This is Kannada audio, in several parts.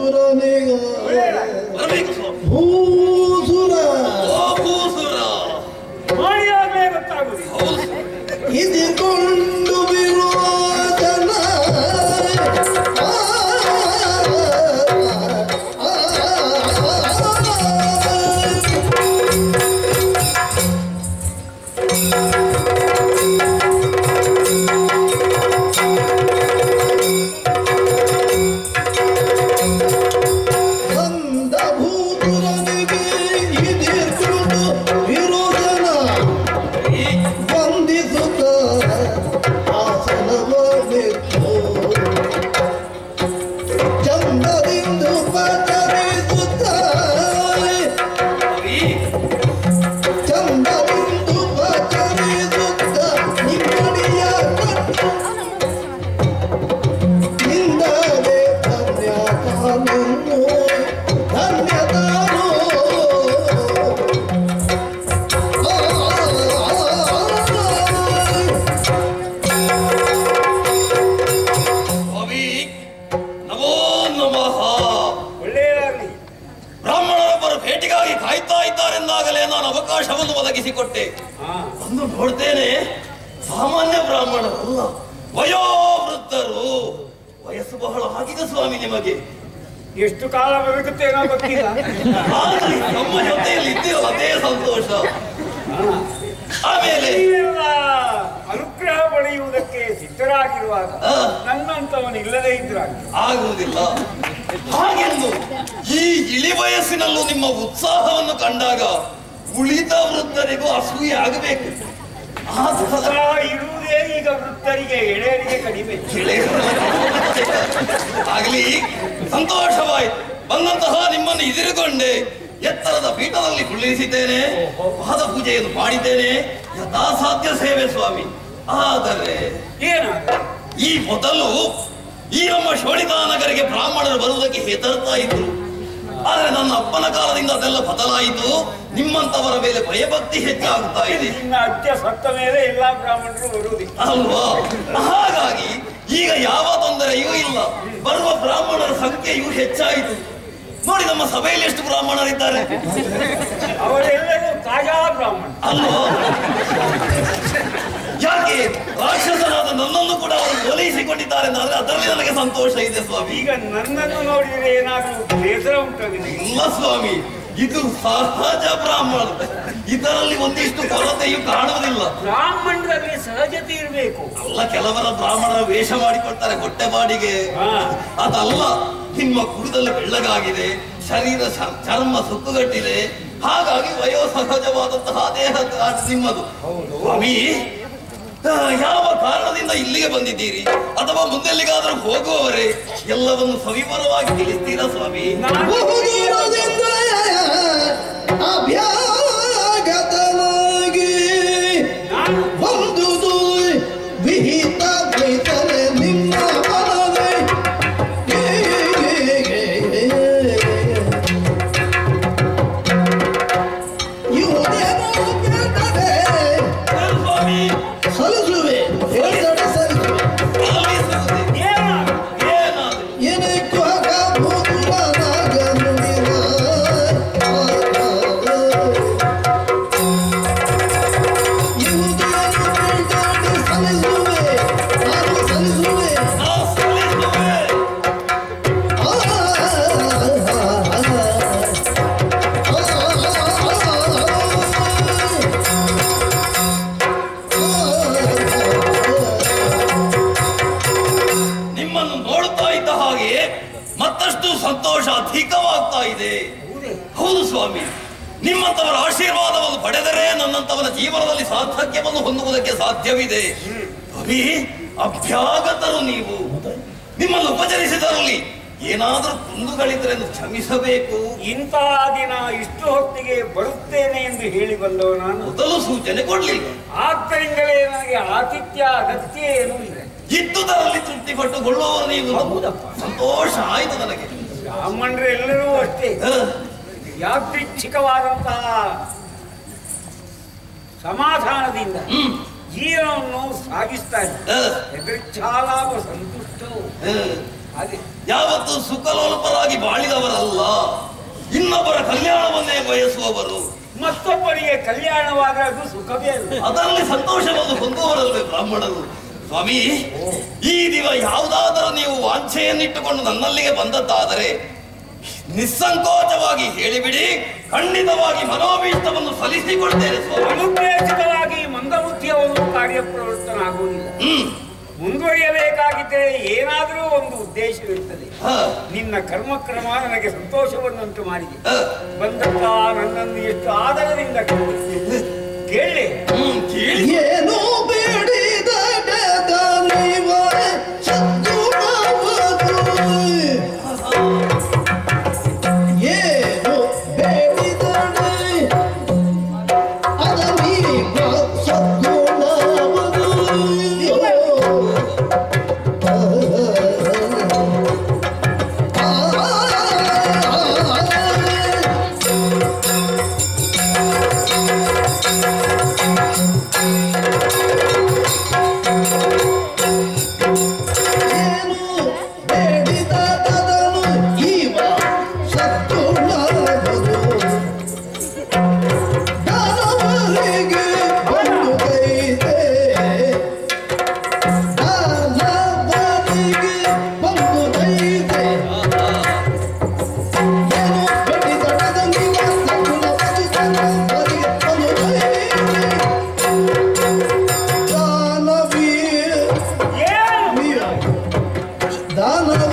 ಭೂಸುರನಿಗ ಬರಬೇಕು ಸ್ವಾಮಿ ಭೂಸುರ ಓ ಭೂಸುರ ಮಾಡಿದಾಗಲೇ ಗೊತ್ತಾಗುದು ಹೌದು ಇದಿಕೊಂಡು ವಿರೋಚನ ಆ, ಆ, ಆ, ಬಂದ ಭೂತುರನಿಗೆ ಇದಿಕೊಂಡು ವಿರೋಚನ ವಂದಿಸುತ್ತ ಆಸನವನ್ನಿಟ್ಟು ಚಂದದಿಂದ ಪಚರಿಸುತ್ತ ಸ್ವಾಮಿ ಚಂದದಿಂದ ಪಚರಿಸುತ್ತ ನಿಮ್ಮಡಿಯ ಕಟ್ಟು ನಿಂದದೆ ಧನ್ಯತಾನು ಧನ್ಯತಾನು ಸ್ವಾಮಿ ನಮೋ ನಮಃ ಒಳ್ಳೆಯದಾಗಲಿ ಬ್ರಾಹ್ಮಣರೊಬ್ಬರು ಭೇಟಿಗಾಗಿ ಕಾಯ್ತಾ ಇದ್ದಾರೆಂದಾಗಲೇ ನಾನು ಅವಕಾಶವನ್ನು ಒದಗಿಸಿಕೊಟ್ಟೆ ಹಾ ಅಂದು ನೋಡ್ತೇನೆ ಸಾಮಾನ್ಯ ಬ್ರಾಹ್ಮಣರಲ್ಲ ವಯೋವೃದ್ಧರು ವಯಸ್ಸು ಬಹಳ ಆಗಿದೆ ಸ್ವಾಮಿ ನಿಮಗೆ ಎಷ್ಟು ಕಾಲ ಬದುಕುತ್ತೇನೋ ಗೊತ್ತಿಲ್ಲ ಆದ್ರೆ ನಮ್ಮ ಜೊತೆಯಲ್ಲಿ ಇದ್ದೀರಲ್ಲ ಅದೇ ಸಂತೋಷ ಆಮೇಲೆ ನೀವೆಲ್ಲ ಅನುಗ್ರಹ ಪಡೆಯುವುದಕ್ಕೆ ಸಿದ್ಧರಾಗಿರುವಾಗ ಆ. ನನ್ನಂತವನು ಇಲ್ಲದೇ ಇದ್ರಾಗ ಆಗುವುದಿಲ್ಲ ಹಾಗೆಂದು ಈ ಇಳಿ ವಯಸ್ಸಿನಲ್ಲೂ ನಿಮ್ಮ ಉತ್ಸಾಹವನ್ನು ಕಂಡಾಗ ಉಳಿದ ವೃದ್ಧರಿಗೂ ಅಸೂಯೆ ಆಗಬೇಕು ಆದ್ರೆ ಉತ್ಸಾಹ ಇರುವುದೇ ಈಗ ವೃತ್ತರಿಗೆ ಎಳೆಯರಿಗೆ ಕಡಿಮೆ ಆಗಲಿ ಸಂತೋಷವಾಯಿತು ಬಂದಂತಹ ನಿಮ್ಮನ್ನು ಎದುರುಗೊಂಡೆ ಎತ್ತರದ ಪೀಠದಲ್ಲಿ ಕುಳ್ಳಿರಿಸಿದ್ದೇನೆ ಪಾದ ಪೂಜೆಯನ್ನು ಮಾಡಿದ್ದೇನೆ ಯಥಾಸಾಧ್ಯ ಸೇವೆ ಸ್ವಾಮಿ ಆದರೆ ಏನಾಗ ಈ ಮೊದಲು ಈ ನಮ್ಮ ಶೋಣಿತಾ ನಗರಿಗೆ ಬ್ರಾಹ್ಮಣರು ಬರುವುದಕ್ಕೆ ಹೆದರ್ತಾ ಇದ್ರು ಆದ್ರೆ ನನ್ನ ಅಪ್ಪನ ಕಾಲದಿಂದ ಅದೆಲ್ಲ ಬದಲಾಯಿತು ನಿಮ್ಮಂತವರ ಮೇಲೆ ಭಯಭಕ್ತಿ ಹೆಚ್ಚಾಗುತ್ತಾ ಇದೆ ನಿನ್ನ ಅಜ್ಜ ಸತ್ತ ಮೇಲೆ ಎಲ್ಲಾ ಬ್ರಾಹ್ಮಣರು ಬರುವುದಿಲ್ಲ ಅಲ್ವಾ ಹಾಗಾಗಿ ಈಗ ಯಾವ ತೊಂದರೆಯೂ ಇಲ್ಲ ಬರುವ ಬ್ರಾಹ್ಮಣರ ಸಂಖ್ಯೆಯು ಹೆಚ್ಚಾಯಿತು ನೋಡಿ ನಮ್ಮ ಸಭೆಯಲ್ಲಿ ಎಷ್ಟು ಬ್ರಾಹ್ಮಣರಿದ್ದಾರೆ ಅವರೆಲ್ಲರೂ ತಾಜಾ ಬ್ರಾಹ್ಮಣ ಅಲ್ವಾ ಯಾಕೆ ರಾಕ್ಷಸನಾದ ನನ್ನನ್ನು ಕೂಡ ಅವರು ಓಲೈಸಿಕೊಂಡಿದ್ದಾರೆ ಅಂದ್ರೆ ಅದರಲ್ಲಿ ನನಗೆ ಸಂತೋಷ ಇದೆ ಸ್ವಾಮಿ ಈಗ ನನ್ನನ್ನು ನೋಡಿದರೆ ಏನಾದರೂ ಬೇಸರ ಉಂಟು ನಿನಗೆ ಇಲ್ಲ ಸ್ವಾಮಿ ಇದು ಸಹಜ ಬ್ರಾಹ್ಮಣ ಇದರಲ್ಲಿ ಒಂದಿಷ್ಟು ಕೊರತೆಯು ಕಾಣುವುದಿಲ್ಲ ಬ್ರಾಹ್ಮಣರಲ್ಲಿ ಸಹಜತೆ ಇರಬೇಕು ಅಲ್ಲ ಕೆಲವರ ಬ್ರಾಹ್ಮಣರ ವೇಷ ಮಾಡಿಕೊಡ್ತಾರೆ ಹೊಟ್ಟೆ ಬಾಡಿಗೆ ಹಾ. ಅದಲ್ಲ ನಿಮ್ಮ ಕುಡಿದಲ್ಲಿ ಬೆಳ್ಳಗಾಗಿದೆ ಶರೀರ ಶ- ಚರ್ಮ ಸುಕ್ಕುಗಟ್ಟಿದೆ ಹಾಗಾಗಿ ವಯೋಸಹಜವಾದಂತಹ ದೇಹ ಕಾಡು ನಿಮ್ಮದು ಸ್ವಾಮಿ ಆ, ಯಾವ ಕಾರಣದಿಂದ ಇಲ್ಲಿಗೆ ಬಂದಿದ್ದೀರಿ ಅಥವಾ ಮುಂದೆಲ್ಲಿಗಾದರೂ ಹೋಗುವವರೇ ಎಲ್ಲವನ್ನು ಸವಿವರವಾಗಿ ತಿಳಿಸ್ತೀರಾ ಸ್ವಾಮಿ ನಾನು ಬಹುದೂರದಿಂದ ಅಭ್ಯಾಗತನಾಗಿ ನಾನು ಬಂದುದು ವಿಹಿತ ಪ್ರೀತನೆ ನಿಮ್ಮ ಮನವೇ ಇವುದೇನೋ ಕೇಳ್ತದೆ ಸ್ವಾಮಿ ಸಲ್ಲಿಸುವೆ ಹೇಳ್ತಡೆ ಸಲ್ಲಿಸುವೆ ಪಾಲಿಸುವುದೇ ಏನಾಗ ಏನಾದರೂ ಏನೇ ಕೊಗ ಭೂತುರನಾಗ ನುಡಿದ ಇವುದೇನು ಕೇಳ್ತದೆ ಸಲ್ಲಿಸುವೆ ನಾನು ಸಲ್ಲಿಸುವೆ ನಾ ಸಲ್ಲಿಸುವೆ ನಿಮ್ಮನ್ನು ನೋಡುತ್ತಾ ಇದ್ದ ಹಾಗೆ ಮತ್ತಷ್ಟು ಸಂತೋಷ ಅಧಿಕವಾಗ್ತಾ ಇದೆ ಹೌದು ಸ್ವಾಮಿ ನಿಮ್ಮಂತವರ ಆಶೀರ್ವಾದವನ್ನು ಪಡೆದರೆ ನನ್ನಂತವರ ಜೀವನದಲ್ಲಿ ಸಾರ್ಥಕ್ಯವನ್ನು ಹೊಂದುವುದಕ್ಕೆ ಸಾಧ್ಯವಿದೆ ಅಭಿ ಅಭ್ಯಾಗತರು ನೀವು ನಿಮ್ಮನ್ನು ಉಪಚರಿಸಿದರಲ್ಲಿ ಏನಾದರೂ ಕುಂದುಗಳಿದ್ರೆ ಕ್ಷಮಿಸಬೇಕು ಇಂತಹ ದಿನ ಇಷ್ಟು ಹೊತ್ತಿಗೆ ಬರುತ್ತೇನೆ ಎಂದು ಹೇಳಿ ಬಂದವ ನಾನು ಮೊದಲು ಸೂಚನೆ ಕೊಡ್ಲಿಲ್ಲ ಆದ್ದರಿಂದಲೇ ನನಗೆ ಆತಿಥ್ಯ ಅಗತ್ಯ ಏನೂ ಇದೆ ಇದ್ದುದರಲ್ಲಿ ತೃಪ್ತಿ ಪಟ್ಟುಕೊಳ್ಳುವವರು ನೀವು ಹೌದಪ್ಪ. ಸಂತೋಷ ಆಯ್ತು ನನಗೆ ಬ್ರಾಹ್ಮಣರೆಲ್ಲರೂ ಅಷ್ಟೇ ಹ. ಯಾದೃಚ್ಛಿಕವಾದಂತಹ ಸಮಾಧಾನದಿಂದ ಹ್ಮ್ ಜೀವನವನ್ನು ಸಾಗಿಸ್ತಾರೆ ಹ. ಎದುರ್ಚಾಲಾಭ ಸಂತುಷ್ಟವು ಹ. ಹಾಗೆ ಯಾವತ್ತು ಸುಖಲೋಲಪರಾಗಿ ಬಾಳಿ ಇನ್ನೊಬ್ಬರ ಕಲ್ಯಾಣವನ್ನೇ ಬಯಸುವವರು ಮತ್ತೊಬ್ಬರಿಗೆ ಕಲ್ಯಾಣವಾದ್ರೆ ಅದು ಸುಖವೇ ಅಲ್ಲ ಅದರಲ್ಲಿ ಸಂತೋಷವನ್ನು ಹೊಂದುವರಲ್ವೇ ಬ್ರಾಹ್ಮಣರು ಸ್ವಾಮಿ ಈ ದಿವ ಯಾವುದಾದರೂ ನೀವು ವಾಂಛೆಯನ್ನಿಟ್ಟುಕೊಂಡು ನನ್ನಲ್ಲಿಗೆ ಬಂದದ್ದಾದರೆ ನಿಸ್ಸಂಕೋಚವಾಗಿ ಹೇಳಿಬಿಡಿ ಖಂಡಿತವಾಗಿ ಮನೋಭೀಷ್ಟವನ್ನು ಸಲ್ಲಿಸಿಕೊಳ್ತೇನೆ ಸ್ವಾಮಿ ಅನುಪೇಕ್ಷಿತವಾಗಿ ಮಂದಬುದ್ಧಿಯವನು ಕಾರ್ಯಪ್ರವೃತ್ತನಾಗುವುದಿಲ್ಲ ಹ್ಮ್ ಮುಂದುವರಿಯಬೇಕಾಗಿದ್ದರೆ ಏನಾದರೂ ಒಂದು ಉದ್ದೇಶವಿರುತ್ತದೆ ಹ, ನಿನ್ನ ಕರ್ಮಕ್ರಮ ನನಗೆ ಸಂತೋಷವನ್ನುಂಟು ಮಾಡಿದೆ ಹ, ಬಂದಪ್ಪ ನನ್ನನ್ನು ಎಷ್ಟು ಆದರದಿಂದ ಕೇಳಿ ಕೇಳಿ ಹ್ಮ್ ಕೇಳಿ ಏನು ಬೇಡಿದ ನೀವ ಸದ್ಗುಣವದು ಏನು ಬೇಡಿದಡೆ ಅದ ನೀವ ಸದ್ಗುಣವದು ಆ ಏನು ಬೇಡಿದದನು ಇವ ಸತ್ತುಳ್ಳವರು ದಾನವರಿಗೆ ಬಂದುದೈತೆ ದಾನವರಿಗೆ ಬಂದುದೈತೆ ಏನು ಬೇಡಿದದನು ಇವ ಸತ್ತುಳ್ಳವರು ದಾನವರಿಗೆ ಬಂದುದೈತೆ ದಾನವೀರ ಏನು ದಾನವ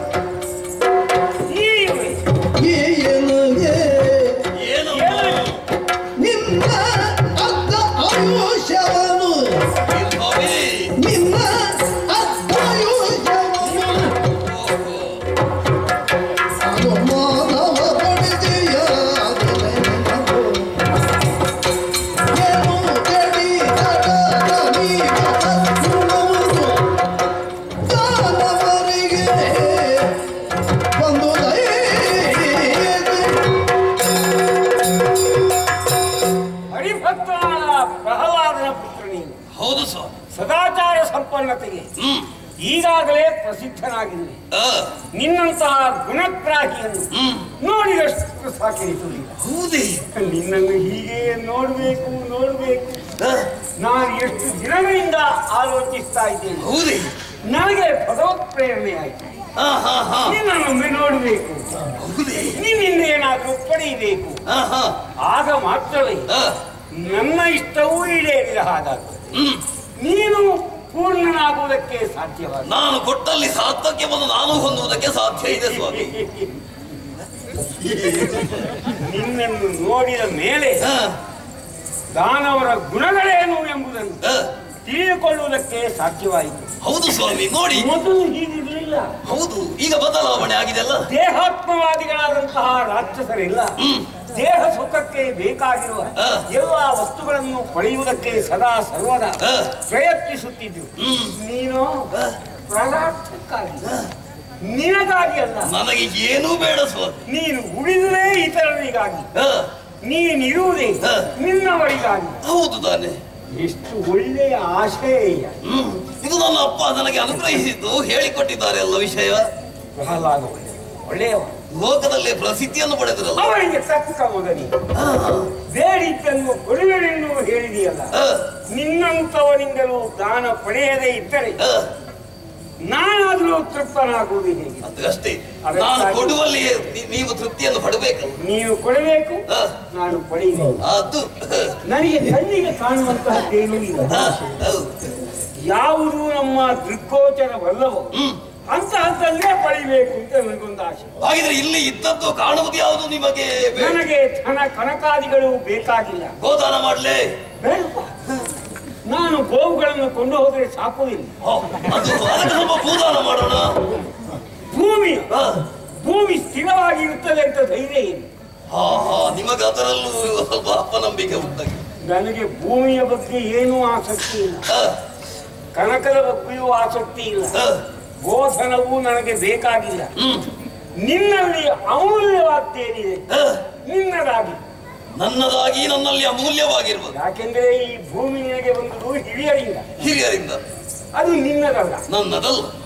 ನೀವೇ ಏನಿಗೆ ಏನು ನಿನ್ನ ಅರ್ಧ ಆಯುಷ್ಯವನ್ನು ಸ್ವಾಮಿ ನಿನ್ನ ಅರ್ಧ ಆಯುಷ್ಯವನ್ನು ಅದು ಮಾನವ ಪಡೆದೆಯ ಏನು ಕೆಡಿ ಗುಣವನ್ನು ದಾನವರಿಗೆ ಬಂದು ಹರಿಭಕ್ತನಾದ ಪ್ರಹ್ಲಾದನ ಪುತ್ರ ನೀನು ಹೌದು ಸ್ವಾಮಿ ಸದಾಚಾರ ಸಂಪನ್ನತೆಗೆ ಹ್ಮ್ ಈಗಾಗಲೇ ಪ್ರಸಿದ್ಧನಾಗಿರುವೆ ಆ, ನಿನ್ನಂತಹ ಗುಣಗ್ರಾಹಿಯನ್ನು ಹ್ಮ್ ನೋಡಿದಷ್ಟು ಸಾಕೆನಿಸುವುದಿಲ್ಲ ಹೌದೇ ನಿನ್ನನ್ನು ಹೀಗೆ ನೋಡಬೇಕು ನೋಡಬೇಕು ಆ, ನಾನು ಎಷ್ಟು ದಿನಗಳಿಂದ ಆಲೋಚಿಸ್ತಾ ಇದ್ದೇನೆ ಹೌದೇ ನನಗೆ ಭಗವತ್ ಪ್ರೇರಣೆ ಆಯ್ತು ಹಾ ಹಾ ಹಾ ನಿನ್ನನ್ನೊಮ್ಮೆ ನೋಡಬೇಕು ಹೌದೇ ನಿನ್ನಿಂದ ಏನಾದರೂ ಪಡೆಯಬೇಕು ಹಾ ಹಾ ಆಗ ಮಾತ್ರವೇ ಆ, ನನ್ನ ಇಷ್ಟವೂ ಈಡೇರಿದ ಹಾಗಾಗ್ತದೆ ಹ್ಮ್ ನೀನು ಪೂರ್ಣನಾಗುವುದಕ್ಕೆ ಸಾಧ್ಯವಾದ ನಾನು ಕೊಟ್ಟಲ್ಲಿ ಸಾರ್ಥಕ್ಕೆ ಬಂದು ನಾನು ಹೊಂದುವುದಕ್ಕೆ ಸಾಧ್ಯ ಇದೆ ಸ್ವಾಮಿ ನಿನ್ನನ್ನು ನೋಡಿದ ಮೇಲೆ ಆ, ದಾನವರ ಗುಣಗಳೇನು ಎಂಬುದನ್ನು ಆ, ತಿಳಿದುಕೊಳ್ಳುವುದಕ್ಕೆ ಸಾಧ್ಯವಾಯಿತು ಹೌದು ಸ್ವಾಮಿ ನೋಡಿ ಮೊದಲು ಹೀಗಿರಲಿಲ್ಲ ಹೌದು ಈಗ ಬದಲಾವಣೆ ಆಗಿದೆ ಅಲ್ಲ ದೇಹಾತ್ಮವಾದಿಗಳಾದಂತಹ ರಾಕ್ಷಸರಿಲ್ಲ ಹ್ಮ್ ದೇಹ ಸುಖಕ್ಕೆ ಬೇಕಾಗಿರುವ ಆ. ಎಲ್ಲ ವಸ್ತುಗಳನ್ನು ಪಡೆಯುವುದಕ್ಕೆ ಸದಾ ಸರ್ವದಾ ಆ. ಪ್ರಯತ್ನಿಸುತ್ತಿದ್ರು ಹ್ಮ್ ನೀನು ಪ್ರಲಾರ್ಥಕ್ಕಾಗಿ ನಿನಗಾಗಿ ಅಲ್ಲ ನನಗೆ ಏನೂ ಬೇಡ ಸ್ವಾಮಿ ನೀನು ಉಳಿದುದೇ ಇತರರಿಗಾಗಿ ಆ, ನೀನಿರುವುದೇ ಆ. ನಿನ್ನವರಿಗಾಗಿ ಹೌದು ತಾನೆ ಎಷ್ಟು ಒಳ್ಳೆಯ ಆಶಯ ಹ್ಮ್ ಇದು ನನ್ನ ಅಪ್ಪ ನನಗೆ ಅನುಗ್ರಹಿಸಿದ್ದು ಹೇಳಿಕೊಟ್ಟಿದ್ದಾರೆ ಅಲ್ಲ ವಿಷಯ ಪ್ರಹ್ಲಾದ ಒಳ್ಳೆಯ ಒಳ್ಳೆಯವ ಲೋಕದಲ್ಲಿ ಪ್ರಸಿದ್ಧಿಯನ್ನು ಪಡೆದಿರಲ್ಲ ಅವರಿಗೆ ತಕ್ಕ ಮಗನಿ ಆ, ಬೇಡಿದ್ದನ್ನು ಕೊಡುವೆನೆಂದು ಹೇಳಿದೆಯಲ್ಲ ಆ, ನಿನ್ನಂತವನಿಂದಲೂ ದಾನ ಪಡೆಯದೇ ಇದ್ದರೆ ಆ, ನಾನಾದರೂ ತೃಪ್ತನಾಗುವುದು ಹೇಗೆ ಅದು ಅಷ್ಟೇ ನಾನು ಕೊಡುವಲ್ಲಿಯೇ ನೀ- ನೀವು ತೃಪ್ತಿಯನ್ನು ಪಡಬೇಕಲ್ಲ ನೀವು ಕೊಡಬೇಕು ಆ, ನಾನು ಪಡೆಯಬೇಕು ಅದು ನನಗೆ ಕಣ್ಣಿಗೆ ಕಾಣುವಂತಹದ್ದೇನೂ ಇಲ್ಲ ಆ, ಹೌದು. ಯಾವುದು ನಮ್ಮ ದೃಕ್ಗೋಚರವಲ್ಲವೋ ಹ್ಮ್ ಅಂತಹದ್ದನ್ನೇ ಪಡಿಬೇಕು ಅಂತ ನನಗೊಂದು ಆಸೆ ಹಾಗಿದ್ರೆ ಇಲ್ಲಿ ಇದ್ದದ್ದು ಕಾಣುವುದು ಯಾವುದು ನಿಮಗೆ ಬೇಡ? ನನಗೆ ಧನ ಕನಕಾದಿಗಳು ಬೇಕಾಗಿಲ್ಲ ಗೋದಾನ ಮಾಡ್ಲೇ ಬೇಡಪ್ಪ ನಾನು ಗೋವುಗಳನ್ನು ಕೊಂಡು ಹೋದರೆ ಸಾಕುವುದಿಲ್ಲ ಓ, ಅದು ಅದಕ್ಕೆ ಸ್ವಲ್ಪ ಭೂದಾನ ಮಾಡೋಣ ಭೂಮಿ ಆ, ಭೂಮಿ ಸ್ಥಿರವಾಗಿ ಇರುತ್ತದೆ ಅಂತ ಧೈರ್ಯ ಇದೆ ಹಾ ಹಾ ನಿಮಗೆ ಅದರಲ್ಲೂ ಸ್ವಲ್ಪ ಅಪನಂಬಿಕೆ ಉಂಟಾಗಿ ನನಗೆ ಭೂಮಿಯ ಬಗ್ಗೆ ಏನೂ ಆಸಕ್ತಿ ಇಲ್ಲ ಆ, ಕನಕದ ಬಗ್ಗೆಯೂ ಆಸಕ್ತಿ ಇಲ್ಲ ಆ, ಗೋಧನವೂ ನನಗೆ ಬೇಕಾಗಿಲ್ಲ ಹ್ಮ್ ನಿನ್ನಲ್ಲಿ ಅಮೂಲ್ಯವಾದ್ದೇನಿದೆ ಆ, ನಿನ್ನದಾಗಿ ನನ್ನದಾಗಿ ನನ್ನಲ್ಲಿ ಅಮೂಲ್ಯವಾಗಿರ್ಬೋದು ಯಾಕೆಂದ್ರೆ ಈ ಭೂಮಿ ನಿನಗೆ ಬಂದುದು ಹಿರಿಯರಿಂದ ಹಿರಿಯರಿಂದ ಅದು ನಿನ್ನದಲ್ಲ ನನ್ನದಲ್ಲ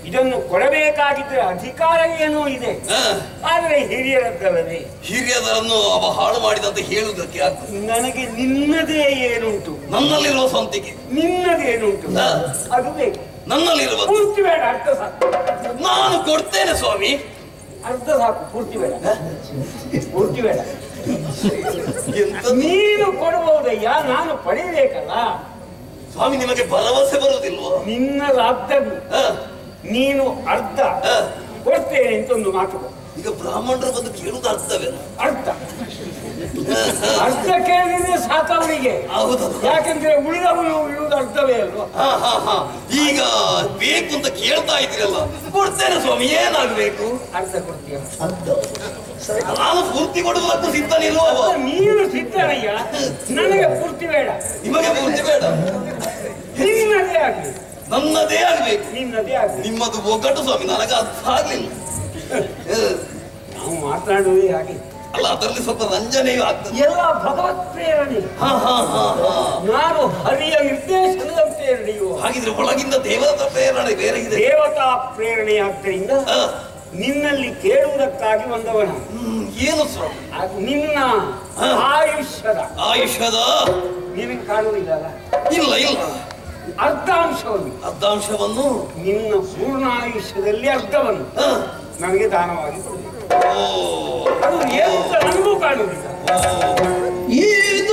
ಇದನ್ನು ಕೊಡಬೇಕಾಗಿದ್ದರೆ ಅಧಿಕಾರ ಏನೋ ಇದೆ ಆ, ಆದರೆ ಹಿರಿಯರದ್ದಲ್ಲದೆ ಹಿರಿಯದರನ್ನು ಅವ ಹಾಳು ಮಾಡಿದಂತ ಹೇಳುವುದಕ್ಕೆ ಆಗ್ತದೆ ನನಗೆ ನಿನ್ನದೇ ಏನುಂಟು ನನ್ನಲ್ಲಿರುವ ಸ್ವಂತಿಕೆ ನಿನ್ನದೇನುಂಟು ಹಾ. ಅದು ಬೇಕು ನನ್ನಲ್ಲಿರುವ ಪೂರ್ತಿ ಬೇಡ ಅರ್ಧ ಸಾಕು ನಾನು ಕೊಡ್ತೇನೆ ಸ್ವಾಮಿ ಅರ್ಧ ಸಾಕು ಪೂರ್ತಿ ಬೇಡ ಪೂರ್ತಿ ಬೇಡ ಎಂತ ನೀನು ಕೊಡಬಹುದಯ್ಯ ನಾನು ಪಡೆಯಬೇಕಲ್ಲ ಸ್ವಾಮಿ ನಿಮಗೆ ಭರವಸೆ ಬರುವುದಿಲ್ವಾ ನಿನ್ನ ಅರ್ಧದ್ದು ಆ, ನೀನು ಅರ್ಧ ಆ, ಕೊಡ್ತೇನೆ ಅಂತ ಒಂದು ಮಾತು ಕೊಡು. ಈಗ ಬ್ರಾಹ್ಮಣರು ಬಂದು ಕೇಳುವುದು ಅರ್ಥವೇನು ಅರ್ಧ ಅರ್ಧ ಕೇಳಿದ್ರೆ ಸಾಕು ಅವರಿಗೆ ಹೌದು ಯಾಕಂದ್ರೆ ಉಳಿದವನು ಇರುವುದು ಅರ್ಥವೇ ಅಲ್ವಾ ಹಾ ಹಾ ಹಾ ಈಗ ಬೇಕು ಅಂತ ಕೇಳ್ತಾ ಇದ್ದೀರಲ್ಲ ಕೊಡ್ತೇನೆ ಸ್ವಾಮಿ ಏನಾಗಬೇಕು ಅರ್ಧ ಕೊಡ್ತೀಯ ನಾನು ಪೂರ್ತಿ ಕೊಡುವುದಕ್ಕೂ ಸಿದ್ಧನಿಲ್ವೋ ನೀನು ಸಿದ್ಧನಯ್ಯ ನನಗೆ ಪೂರ್ತಿ ಬೇಡ ನಿಮಗೆ ಪೂರ್ತಿ ಬೇಡ ನಿನ್ನದೇ ಆಗ್ಲಿ ನನ್ನದೇ ಆಗ್ಬೇಕು ನಿನ್ನದೇ ಆಗ್ಲಿ ನಿಮ್ಮದು ಒಗ್ಗಟ್ಟು ಸ್ವಾಮಿ ನನಗೆ ಅರ್ಥ ಆಗ್ಲಿಲ್ಲ ಹ, ನಾವು ಮಾತನಾಡುವುದೇ ಹಾಗೆ ಅಲ್ಲ ಅದರಲ್ಲಿ ಸ್ವಲ್ಪ ರಂಜನೆಯೂ ಆಗ್ತದೆ ಎಲ್ಲ ಭಗವತ್ ಪ್ರೇರಣೆ ಹಾ ಹಾ ಹಾ ಹಾ ನಾನು ಹರಿಯ ನಿರ್ದೇಶನದಂತೆ ನಡೆಯುವ ಹಾಗಿದ್ರೆ ಒಳಗಿಂದ ದೇವರ ಪ್ರೇರಣೆ ಬೇರೆ ಇದೆ ದೇವತಾ ಪ್ರೇರಣೆಯಾದ್ದರಿಂದ ಆ, ನಿನ್ನಲ್ಲಿ ಕೇಳುವುದಕ್ಕಾಗಿ ಬಂದವನ ಹ್ಮ್, ಏನು ಸ್ವಾಮಿ ಅದು ನಿನ್ನ ಆಯುಷ್ಯದ ಆಯುಷ್ಯದ ನಿನಗೆ ಕಾಣುವುದಿಲ್ಲಲ್ಲ ಇಲ್ಲ ಇಲ್ಲ ಅರ್ಧಾಂಶವನ್ನು ಅರ್ಧಾಂಶವನ್ನು ನಿನ್ನ ಪೂರ್ಣ ಆಯುಷ್ಯದಲ್ಲಿ ಅರ್ಧವನ್ನು ಆ, ನನಗೆ ದಾನವಾಗಿ ಕೊಡು ಓ ಅದು ಏನು ಅಂತ ನನಗೂ ಕಾಣುವುದಿಲ್ಲ ಈತ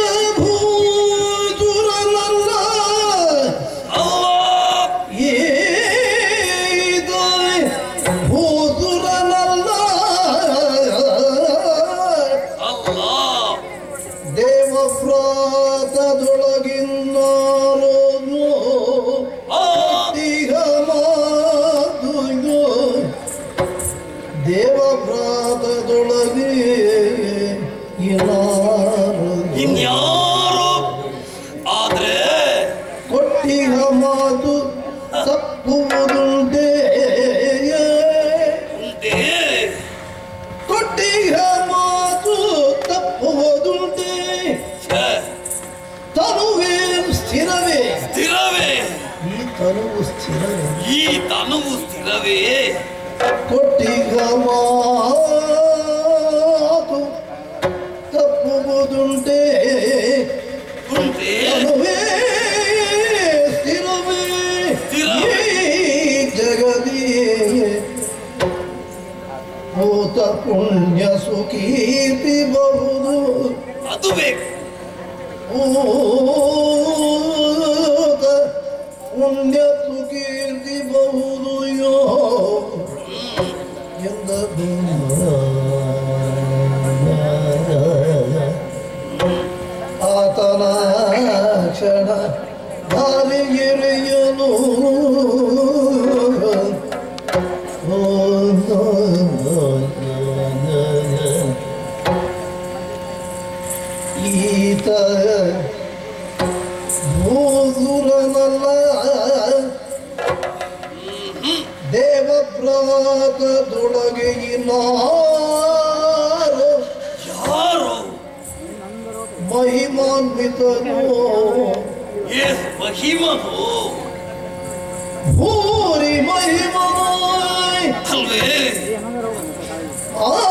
ಭೂಸುರನಲ್ಲ ಅಲ್ಲಾಹ್ ಈತ ಭೂಸುರನಲ್ಲ ಅಲ್ಲಾಹ್ ದೇವವ್ರಾತದೊಳಗಿನ್ನಾರು ಆ, ಈಗ ಮಾತು ದೇವವ್ರಾತದೊಳಗೆ ಇನ್ನಾರು ಇನ್ಯಾರು ಆದ್ರೆ ಕೊಟ್ಟಿಗ ಮಾತು ತಪ್ಪುವುದುಂಟೆ ಉಂಟೆ ಕೊಟ್ಟಿಗ ಮಾತು ತಪ್ಪುವುದುಂಟೆ ಛೆ, ತನುವೇ ಸ್ಥಿರವೇ ಸ್ಥಿರವೇ ಈ ತನುವು ಸ್ಥಿರವೇ ಈ ತನುವು ಸ್ಥಿರವೇ ಕೊಟ್ಟಿಗ ಮಾತು ತಪ್ಪುವುದುಂಟೆ ಉಂಟೆ ತನುವೇ ಸ್ಥಿರವೇ ಸ್ಥಿರವೇ. ಈ ಜಗದಿ ಭೂತ ಪುಣ್ಯ ಸುಕೀರ್ತಿ ಬಹುದು ಅದು ಬೇಕು ಭೂತ ಪುಣ್ಯ ಸುಕೀರ್ತಿ ಬಹುದು ಯೋ ಎಂದ ಆತನ ಕ್ಷಣ ದಾರಿಗಿರಿಯನು ಈತ ಭೂಸುರನಲ್ಲ ದೇವಪ್ರಾತದೊಳಗೆ ಇನ್ನಾರು ಯಾರು ಮಹಿಮಾನ್ವಿತನು ಎಸ್ ಮಹಿಮನು ಭೂರಿ ಮಹಿಮಾಯ್ ಅಲ್ವೇ ಆ